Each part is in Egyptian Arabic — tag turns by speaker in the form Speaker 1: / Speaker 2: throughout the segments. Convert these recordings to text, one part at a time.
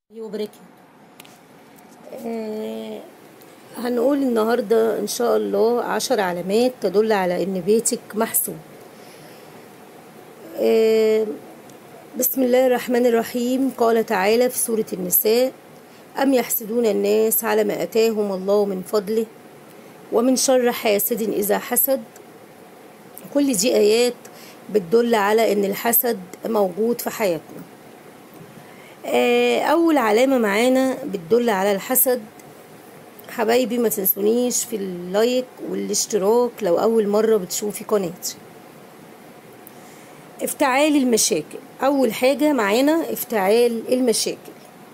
Speaker 1: وبركاته آه هنقول النهاردة إن شاء الله عشر علامات تدل على إن بيتك محسوب آه بسم الله الرحمن الرحيم قال تعالى في سورة النساء أم يحسدون الناس على ما أتاهم الله من فضله ومن شر حاسد إذا حسد كل دي آيات بتدل على إن الحسد موجود في حياتنا أول علامة معانا بتدل على الحسد حبايبي ما تنسونيش في اللايك والاشتراك لو أول مرة بتشوفي قناتي افتعال المشاكل أول حاجة معانا افتعال المشاكل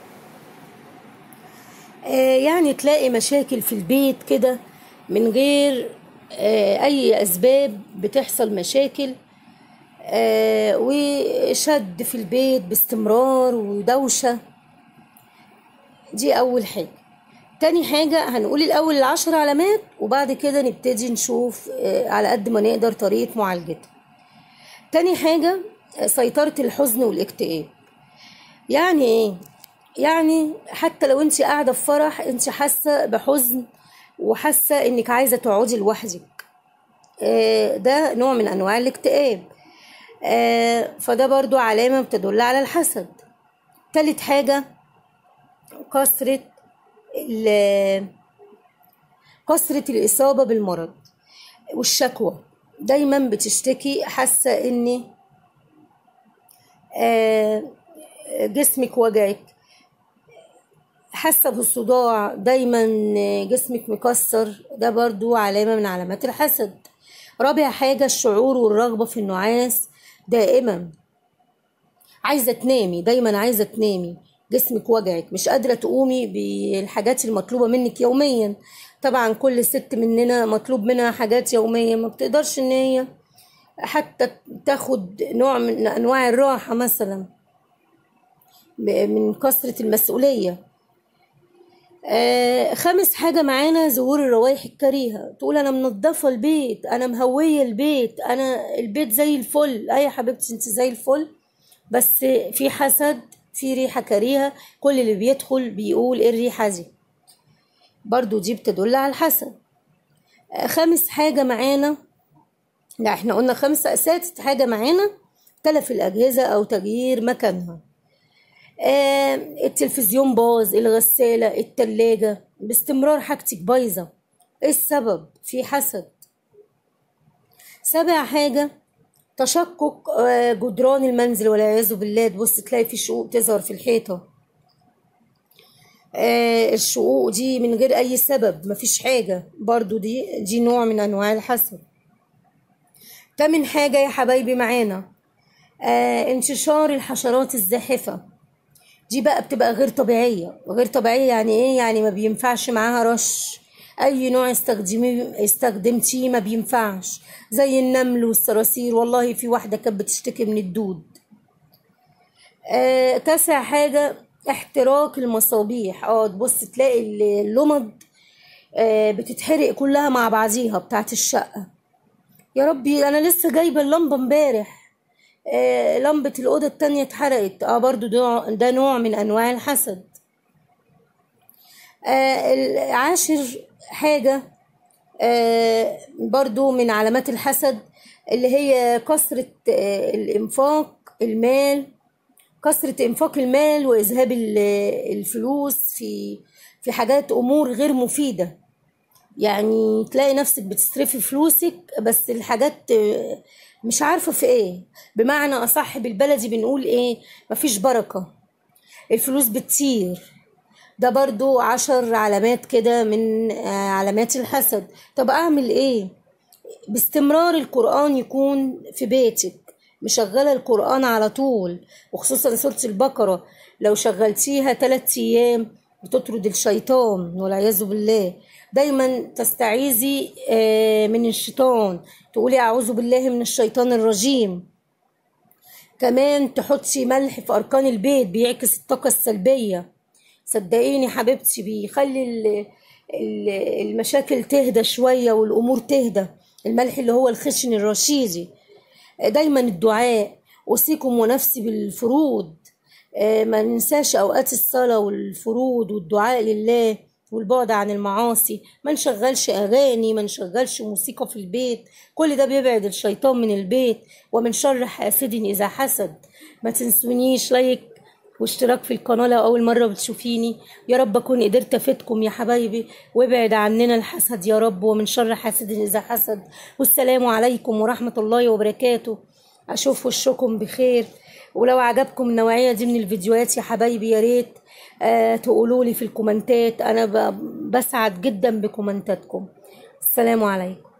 Speaker 1: آه يعني تلاقي مشاكل في البيت كده من غير آه أي أسباب بتحصل مشاكل آه وشد في البيت باستمرار ودوشة دي أول حاجة تاني حاجة هنقول الأول العشر علامات وبعد كده نبتدي نشوف آه على قد ما نقدر طريقة معالجتها تاني حاجة سيطرة الحزن والاكتئاب يعني ايه يعني حتى لو انت قاعدة في فرح انت حاسة بحزن وحاسة انك عايزة تقعدي لوحدك آه ده نوع من انواع الاكتئاب آه فده برضو علامة بتدل على الحسد تالت حاجة كثرة كثرة الإصابة بالمرض والشكوى دايما بتشتكي حاسة ان آه جسمك وجعك حاسة بالصداع دايما جسمك مكسر ده برضو علامة من علامات الحسد رابع حاجة الشعور والرغبة في النعاس دائما عايزة تنامي دايما عايزة تنامي جسمك وجعك مش قادرة تقومي بالحاجات المطلوبة منك يوميا طبعا كل ست مننا مطلوب منها حاجات يومية ما بتقدرش ان هي حتى تاخد نوع من انواع الراحة مثلا من كثرة المسؤولية آه خامس حاجة معانا ظهور الروائح الكريهة تقول أنا منظفة البيت أنا مهوية البيت أنا البيت زي الفل أي حبيبتي أنت زي الفل بس في حسد في ريحة كريهة كل اللي بيدخل بيقول إيه الريحة دي برضو دي بتدل على الحسد آه خامس حاجة معانا لا احنا قلنا خمسة سادس حاجة معانا تلف الأجهزة أو تغيير مكانها آه التلفزيون باظ الغسالة التلاجة باستمرار حاجتك بايظة ايه السبب في حسد سابع حاجة تشقق آه جدران المنزل والعياذ بالله تبص تلاقي في شقوق تظهر في الحيطة آه الشقوق دي من غير أي سبب مفيش حاجة برضو دي دي نوع من أنواع الحسد تامن حاجة يا حبايبي معانا آه انتشار الحشرات الزاحفة دي بقى بتبقى غير طبيعية غير طبيعية يعني ايه يعني ما بينفعش معاها رش اي نوع استخدميه استخدمتيه ما بينفعش زي النمل والصراصير والله في واحدة كانت بتشتكي من الدود آه تاسع حاجة احتراق المصابيح اه تبص تلاقي اللمض آه بتتحرق كلها مع بعضيها بتاعت الشقة يا ربي انا لسه جايبه اللمبه امبارح آه لمبه الاوضه التانية اتحرقت اه برضو ده, ده نوع من انواع الحسد آه عاشر حاجه آه برضو من علامات الحسد اللي هي كثرة آه الإنفاق المال كثرة إنفاق المال وإذهاب الفلوس في في حاجات أمور غير مفيدة يعني تلاقي نفسك بتصرفي فلوسك بس الحاجات مش عارفة في ايه بمعنى أصح بالبلدي بنقول ايه مفيش بركة الفلوس بتطير ده برضو عشر علامات كده من علامات الحسد طب أعمل ايه باستمرار القرآن يكون في بيتك مشغلة القرآن على طول وخصوصا سورة البقرة لو شغلتيها تلات أيام بتطرد الشيطان والعياذ بالله دايما تستعيذي من الشيطان تقولي اعوذ بالله من الشيطان الرجيم كمان تحطي ملح في اركان البيت بيعكس الطاقه السلبيه صدقيني حبيبتي بيخلي المشاكل تهدى شويه والامور تهدى الملح اللي هو الخشن الرشيدي دايما الدعاء اوصيكم ونفسي بالفروض آه، ما ننساش أوقات الصلاة والفروض والدعاء لله والبعد عن المعاصي ما نشغلش أغاني ما نشغلش موسيقى في البيت كل ده بيبعد الشيطان من البيت ومن شر حاسد إذا حسد ما تنسونيش لايك واشتراك في القناة لو أول مرة بتشوفيني يا رب أكون قدرت أفيدكم يا حبايبي وابعد عننا الحسد يا رب ومن شر حاسد إذا حسد والسلام عليكم ورحمة الله وبركاته أشوف وشكم بخير ولو عجبكم النوعية دي من الفيديوهات يا حبايبي يا ريت آه تقولوا لي في الكومنتات أنا ب- بسعد جدا بكومنتاتكم السلام عليكم